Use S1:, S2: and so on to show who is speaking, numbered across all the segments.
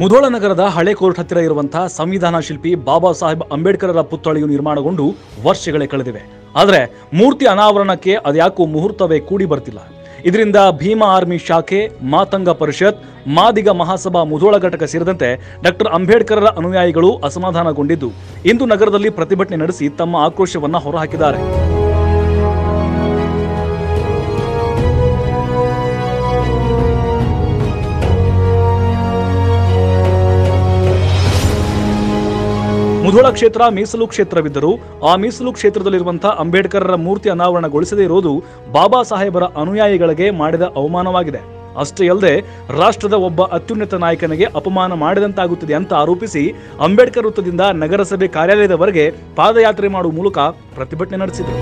S1: ಮುಧೋಳ ನಗರದ ಹಳೆ ಕೋರ್ಟ್ ಹತ್ತಿರ ಇರುವಂತಹ ಸಂವಿಧಾನ ಶಿಲ್ಪಿ ಬಾಬಾ ಸಾಹೇಬ್ ಅಂಬೇಡ್ಕರರ ಪುತ್ಥಳಿಯು ನಿರ್ಮಾಣಗೊಂಡು ವರ್ಷಗಳೇ ಕಳೆದಿವೆ ಆದರೆ ಮೂರ್ತಿ ಅನಾವರಣಕ್ಕೆ ಅದ್ಯಾಕೋ ಮುಹೂರ್ತವೇ ಕೂಡಿ ಬರ್ತಿಲ್ಲ ಇದರಿಂದ ಭೀಮಾ ಆರ್ಮಿ ಶಾಖೆ ಮಾತಂಗ ಪರಿಷತ್ ಮಾದಿಗ ಮಹಾಸಭಾ ಮುಧೋಳ ಘಟಕ ಸೇರಿದಂತೆ ಡಾಕ್ಟರ್ ಅಂಬೇಡ್ಕರರ ಅನುಯಾಯಿಗಳು ಅಸಮಾಧಾನಗೊಂಡಿದ್ದು ಇಂದು ನಗರದಲ್ಲಿ ಪ್ರತಿಭಟನೆ ನಡೆಸಿ ತಮ್ಮ ಆಕ್ರೋಶವನ್ನ ಹೊರಹಾಕಿದ್ದಾರೆ ಮುಧೋಳ ಕ್ಷೇತ್ರ ಮೀಸಲು ಕ್ಷೇತ್ರವಿದ್ದರೂ ಆ ಮೀಸಲು ಕ್ಷೇತ್ರದಲ್ಲಿರುವಂತಹ ಅಂಬೇಡ್ಕರರ ಮೂರ್ತಿ ಅನಾವರಣಗೊಳಿಸದೇ ಇರೋದು ಬಾಬಾ ಸಾಹೇಬರ ಅನುಯಾಯಿಗಳಿಗೆ ಮಾಡಿದ ಅವಮಾನವಾಗಿದೆ ಅಷ್ಟೇ ಅಲ್ಲದೆ ರಾಷ್ಟ್ರದ ಒಬ್ಬ ಅತ್ಯುನ್ನತ ನಾಯಕನಿಗೆ ಅಪಮಾನ ಮಾಡಿದಂತಾಗುತ್ತದೆ ಅಂತ ಆರೋಪಿಸಿ ಅಂಬೇಡ್ಕರ್ ವೃತ್ತದಿಂದ ನಗರಸಭೆ ಕಾರ್ಯಾಲಯದವರೆಗೆ ಪಾದಯಾತ್ರೆ ಮಾಡುವ ಮೂಲಕ ಪ್ರತಿಭಟನೆ ನಡೆಸಿದರು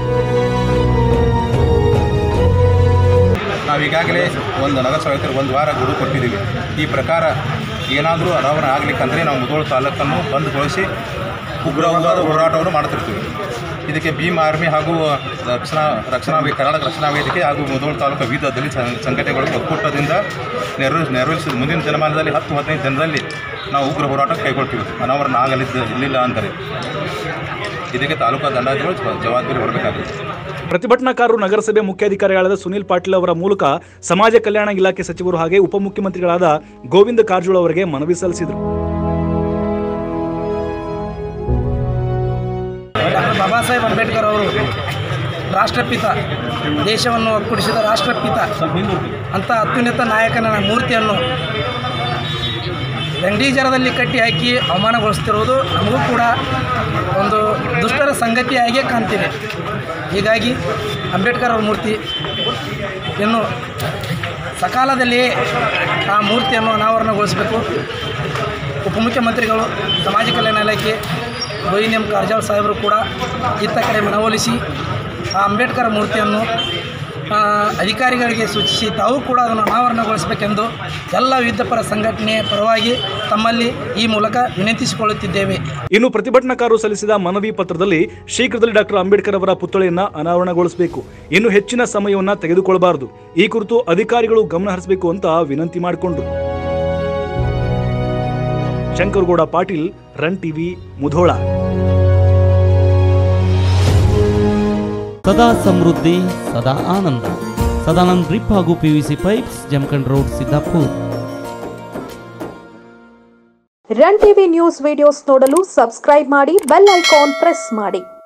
S2: ನಾವು ಈಗಾಗಲೇ ಒಂದು ನಗರಸಭೆ ಒಂದು ವಾರ ಗಡುವು ಕೊಟ್ಟಿದ್ದೀವಿ ಈ ಪ್ರಕಾರ ಏನಾದರೂ ಅನಾವರಣ ಆಗಲಿಕ್ಕಂದರೆ ನಾವು ಮುಧೋಳ ತಾಲೂಕನ್ನು ಬಂದ್ಗೊಳಿಸಿ ಉಗ್ರವಾದ ಹೋರಾಟವನ್ನು ಮಾಡುತ್ತಿರ್ತೀವಿ ಇದಕ್ಕೆ ಭೀಮ್ ಆರ್ಮಿ ಹಾಗೂ ರಕ್ಷಣಾ ರಕ್ಷಣಾ ವೆ- ಕರ್ನಾಟಕ ರಕ್ಷಣಾ ವೇದಿಕೆ ಹಾಗೂ ಮುಧೋಳ ತಾಲೂಕು ವಿವಿಧ ದಲಿತ ಸಂ- ಸಂಘಟನೆಗಳು ಒಕ್ಕೂಟದಿಂದ ನೆರವೇರಿಸಿ ನೆರವೇರಿಸಿದ ಮುಂದಿನ ದಿನಮಾನದಲ್ಲಿ ಹತ್ತು ಹದಿನೈದು ದಿನದಲ್ಲಿ ನಾವು ಉಗ್ರ ಹೋರಾಟ ಕೈಗೊಳ್ತೀವಿ ಅನಾವರಣ ಆಗಲಿದ್ದ ಇರಲಿಲ್ಲ ಅಂದರೆ ಇದಕ್ಕೆ ತಾಲೂಕಾ ದಂಡಾಧಿಕಾರಿಗಳು ಜವಾಬ್ದಾರಿ ಹೊರಬೇಕಾಗುತ್ತೆ
S1: ಪ್ರತಿಭಟನಾಕಾರರು ನಗರಸಭೆ ಮುಖ್ಯಾಧಿಕಾರಿಗಳಾದ ಸುನಿಲ್ ಪಾಟೀಲ್ ಅವರ ಮೂಲಕ ಸಮಾಜ ಕಲ್ಯಾಣ ಇಲಾಖೆ ಸಚಿವರು ಹಾಗೆ ಉಪಮುಖ್ಯಮಂತ್ರಿಗಳಾದ ಗೋವಿಂದ ಕಾರಜೋಳ ಅವರಿಗೆ ಮನವಿ ಸಲ್ಲಿಸಿದರು
S3: ಡಾಕ್ಟರ್ ಬಾಬಾ ಸಾಹೇಬ್ ಅಂಬೇಡ್ಕರ್ ಅವರು ರಾಷ್ಟ್ರಪಿತ ದೇಶವನ್ನು ಒಕ್ಕೂಡಿಸಿದ ರಾಷ್ಟ್ರಪಿತ ಅಂತ ಅತ್ಯುನ್ನತ ನಾಯಕನ ಮೂರ್ತಿಯನ್ನು ದಂಡೀಜರದಲ್ಲಿ ಕಟ್ಟಿ ಹಾಕಿ ಅವಮಾನಗೊಳಿಸ್ತಿರುವುದು ನಮಗೂ ಕೂಡ ಒಂದು ದುಷ್ಟರ ಸಂಗತಿಯಾಗಿಯೇ ಕಾಣ್ತಿದೆ ಹೀಗಾಗಿ ಅಂಬೇಡ್ಕರ್ ಅವ್ರ ಮೂರ್ತಿ ಇನ್ನು ಸಕಾಲದಲ್ಲಿಯೇ ಆ ಮೂರ್ತಿಯನ್ನು ಅನಾವರಣಗೊಳಿಸಬೇಕು ಉಪಮುಖ್ಯಮಂತ್ರಿಗಳು ಸಮಾಜ ಕಲ್ಯಾಣ ಇಲಾಖೆ ಗೋವಿಂದ ಎಂ ಕಾರಜೋಳ ಸಾಹೇಬರು ಕೂಡ ಇತ್ತ ಕಡೆ ಮನವೊಲಿಸಿ ಆ ಅಂಬೇಡ್ಕರ್ ಮೂರ್ತಿಯನ್ನು ಆ, ಅಧಿಕಾರಿಗಳಿಗೆ ಸೂಚಿಸಿ ತಾವು ಕೂಡ ಅದನ್ನು ಅನಾವರಣಗೊಳಿಸಬೇಕೆಂದು ಎಲ್ಲ ವಿವಿಧ ಪರ ಸಂಘಟನೆಯ ಪರವಾಗಿ ತಮ್ಮಲ್ಲಿ ಈ ಮೂಲಕ ವಿನಂತಿಸಿಕೊಳ್ಳುತ್ತಿದ್ದೇವೆ
S1: ಇನ್ನು ಪ್ರತಿಭಟನಾಕಾರರು ಸಲ್ಲಿಸಿದ ಮನವಿ ಪತ್ರದಲ್ಲಿ ಶೀಘ್ರದಲ್ಲಿ ಡಾಕ್ಟರ್ ಅಂಬೇಡ್ಕರ್ ಅವರ ಪುತ್ಥಳಿಯನ್ನ ಅನಾವರಣಗೊಳಿಸಬೇಕು ಇನ್ನು ಹೆಚ್ಚಿನ ಸಮಯವನ್ನ ತೆಗೆದುಕೊಳ್ಳಬಾರದು ಈ ಕುರಿತು ಅಧಿಕಾರಿಗಳು ಗಮನ ಹರಿಸಬೇಕು ಅಂತ ವಿನಂತಿ ಮಾಡಿಕೊಂಡು ಶಂಕರಗೌಡ ಪಾಟೀಲ್ ರನ್ ಟಿವಿ ಮುಧೋಳ
S4: ಸದಾ ಸಮೃದ್ಧಿ ಸದಾ ಆನಂದ ಸದಾನಂದ್ ಡ್ರಿಪ್ ಹಾಗೂ PVC pipes Jamkhand road Siddapur
S5: run TV news videos ನೋಡಲು ಸಬ್ಸ್ಕ್ರೈಬ್ ಮಾಡಿ ಬೆಲ್ ಐಕಾನ್ ಪ್ರೆಸ್ ಮಾಡಿ